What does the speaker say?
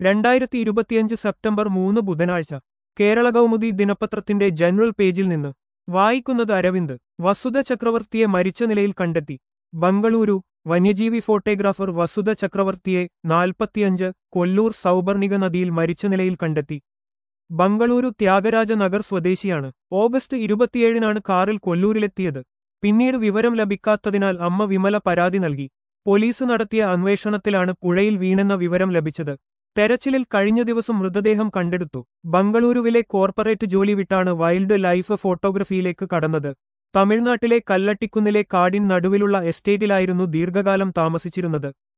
രണ്ടായിരത്തി ഇരുപത്തിയഞ്ച് സെപ്റ്റംബർ മൂന്ന് ബുധനാഴ്ച കേരള കൗമുദി ദിനപത്രത്തിന്റെ ജനറൽ പേജിൽ നിന്ന് വായിക്കുന്നത് അരവിന്ദ് വസുധ ചക്രവർത്തിയെ മരിച്ച നിലയിൽ കണ്ടെത്തി ബംഗളൂരു വന്യജീവി ഫോട്ടോഗ്രാഫർ വസുധ ചക്രവർത്തിയെ നാൽപ്പത്തിയഞ്ച് കൊല്ലൂർ സൗപർണിക നദിയിൽ മരിച്ച നിലയിൽ കണ്ടെത്തി ബംഗളൂരു ത്യാഗരാജ നഗർ സ്വദേശിയാണ് ഓഗസ്റ്റ് ഇരുപത്തിയേഴിനാണ് കാറിൽ കൊല്ലൂരിലെത്തിയത് പിന്നീട് വിവരം ലഭിക്കാത്തതിനാൽ അമ്മ വിമല പരാതി നൽകി പോലീസ് നടത്തിയ അന്വേഷണത്തിലാണ് പുഴയിൽ വീണെന്ന വിവരം ലഭിച്ചത് തെരച്ചിലിൽ കഴിഞ്ഞ ദിവസം മൃതദേഹം കണ്ടെടുത്തു ബംഗളൂരുവിലെ കോർപ്പറേറ്റ് ജോലി വിട്ടാണ് വൈൽഡ് ലൈഫ് ഫോട്ടോഗ്രഫിയിലേക്ക് കടന്നത് തമിഴ്നാട്ടിലെ കല്ലട്ടിക്കുന്നിലെ കാടിൻ നടുവിലുള്ള എസ്റ്റേറ്റിലായിരുന്നു ദീർഘകാലം താമസിച്ചിരുന്നത്